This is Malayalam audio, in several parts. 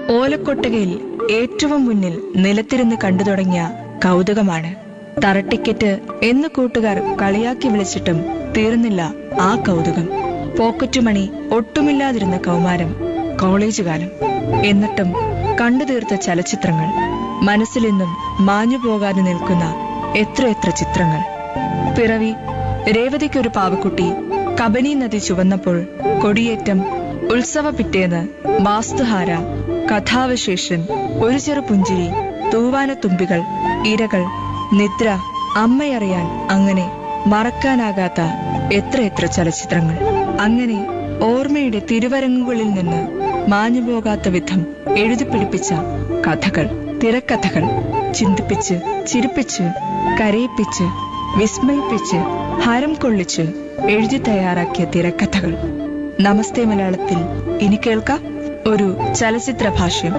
ഓലക്കൊട്ടകയിൽ ഏറ്റവും മുന്നിൽ നിലത്തിരുന്ന് കണ്ടു തുടങ്ങിയ കൗതുകമാണ് തറ ടിക്കറ്റ് എന്ന് കൂട്ടുകാർ കളിയാക്കി വിളിച്ചിട്ടും തീർന്നില്ല ആ കൗതുകം പോക്കറ്റ് മണി ഒട്ടുമില്ലാതിരുന്ന കൗമാരം കോളേജ് കാലം എന്നിട്ടും കണ്ടു തീർത്ത ചലച്ചിത്രങ്ങൾ മനസ്സിലെന്നും മാഞ്ഞു പോകാതെ നിൽക്കുന്ന എത്രയെത്ര ചിത്രങ്ങൾ പിറവി രേവതിക്കൊരു പാവക്കുട്ടി കബനി നദി ചുവന്നപ്പോൾ കൊടിയേറ്റം ഉത്സവ പിറ്റേന്ന് വാസ്തുഹാര കഥാവശേഷൻ ഒരു ചെറു പുഞ്ചിരി തൂവാനത്തുമ്പികൾ ഇരകൾ നിദ്ര അമ്മയറിയാൻ അങ്ങനെ മറക്കാനാകാത്ത എത്രയെത്ര ചലച്ചിത്രങ്ങൾ അങ്ങനെ ഓർമ്മയുടെ തിരുവരങ്ങുകളിൽ നിന്ന് മാഞ്ഞുപോകാത്ത വിധം എഴുതിപ്പിടിപ്പിച്ച കഥകൾ തിരക്കഥകൾ ചിന്തിപ്പിച്ച് ചിരിപ്പിച്ച് കരയിപ്പിച്ച് വിസ്മയിപ്പിച്ച് ഹരം കൊള്ളിച്ച് എഴുതി തയ്യാറാക്കിയ തിരക്കഥകൾ നമസ്തേ മലയാളത്തിൽ ഇനി കേൾക്കാം ഒരു ചലച്ചിത്ര ഭാഷ്യം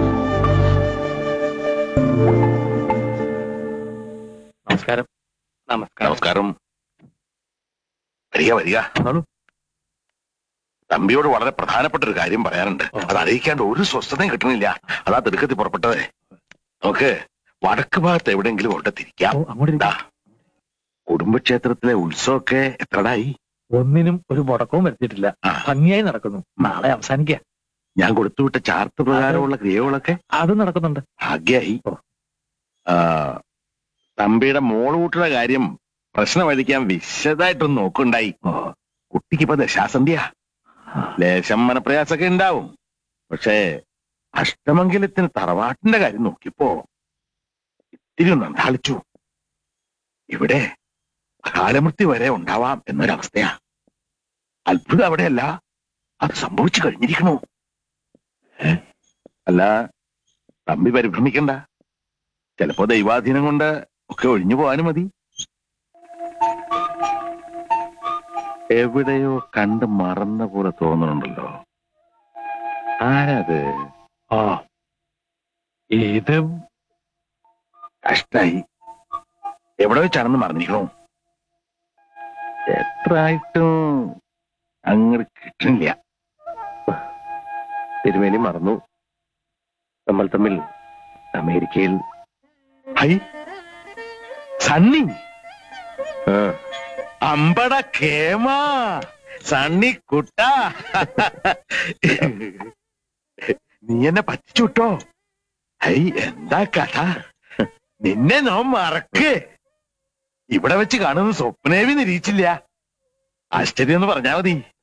നമസ്കാരം നമസ്കാരം നമസ്കാരം വരിക വരിക വന്നോളൂ. തമ്പിയോട് വളരെ പ്രധാനപ്പെട്ട ഒരു കാര്യം പറയാനുണ്ട് ഓ. അത് അറിയിക്കാണ്ട് ഒരു സ്വസ്ഥതയും കിട്ടണില്ല അതാ തിടുക്കത്തിൽ പുറപ്പെട്ടതേ നമുക്ക് വടക്ക് ഭാഗത്ത് എവിടെയെങ്കിലും കൊണ്ട് തിരിക്കാം ഓ, അങ്ങോട്ട് ഇരിക്ക്. ദാ, കുടുംബക്ഷേത്രത്തിലെ ഉത്സവമൊക്കെ എത്രടായി ഒന്നിനും ഒരു മുടക്കവും വരുത്തിയിട്ടില്ല ആ. ഭംഗിയായി നടക്കുന്നു നാളെ അവസാനിക്കുക ഞാൻ കൊടുത്തുവിട്ട ചാർത്ത് പ്രകാരമുള്ള ക്രിയകളൊക്കെ അത് നടക്കുന്നുണ്ട് ഭാഗ്യായി ഓ. ആ, തമ്പിയുടെ മോള് കൂട്ടുള്ള കാര്യം പ്രശ്നമഴിക്കാൻ വിശദമായിട്ടൊന്ന് നോക്കുണ്ടായി ഓ, കുട്ടിക്ക് ഇപ്പൊ ദശാസന്ധ്യ ലേശം മനപ്രയാസൊക്കെ ഉണ്ടാവും പക്ഷേ അഷ്ടമംഗലത്തിന് തറവാട്ടിന്റെ കാര്യം നോക്കിയപ്പോ ഇത്തിരി ഒന്ന് അന്താളിച്ചു ഇവിടെ അകാലമൃത്യു വരെ ഉണ്ടാവാം എന്നൊരവസ്ഥയാ അത്ഭുതം അവിടെയല്ല അത് സംഭവിച്ചു കഴിഞ്ഞിരിക്കണു ഏ? അല്ല തമ്പി പരിഭ്രമിക്കണ്ട ചിലപ്പോ ദൈവാധീനം കൊണ്ട് ഒക്കെ ഒഴിഞ്ഞു പോകാനും മതി എവിടെയോ കണ്ട് മറന്ന പോലെ തോന്നുന്നുണ്ടല്ലോ ആരത് ആ ഇത് കഷ്ടായി എവിടെ വെച്ചാണെന്ന് മറന്നിരിക്കണോ എത്ര ആയിട്ടും അങ്ങോട്ട് കിട്ടണില്ല തിരുമേനി മറന്നു നമ്മൾ തമ്മിൽ അമേരിക്കയിൽ ഹൈ സണ്ണി അമ്പട കേമ സണ്ണി കുട്ട നീ എന്നെ പറ്റിച്ചുട്ടോ ഹൈ എന്താ കഥ നിന്നെ നാം മറക്ക് ഇവിടെ വെച്ച് കാണുന്ന സ്വപ്നേവി നിരീക്ഷില്ല ആശ്ചര്യം എന്ന് പറഞ്ഞാ മതി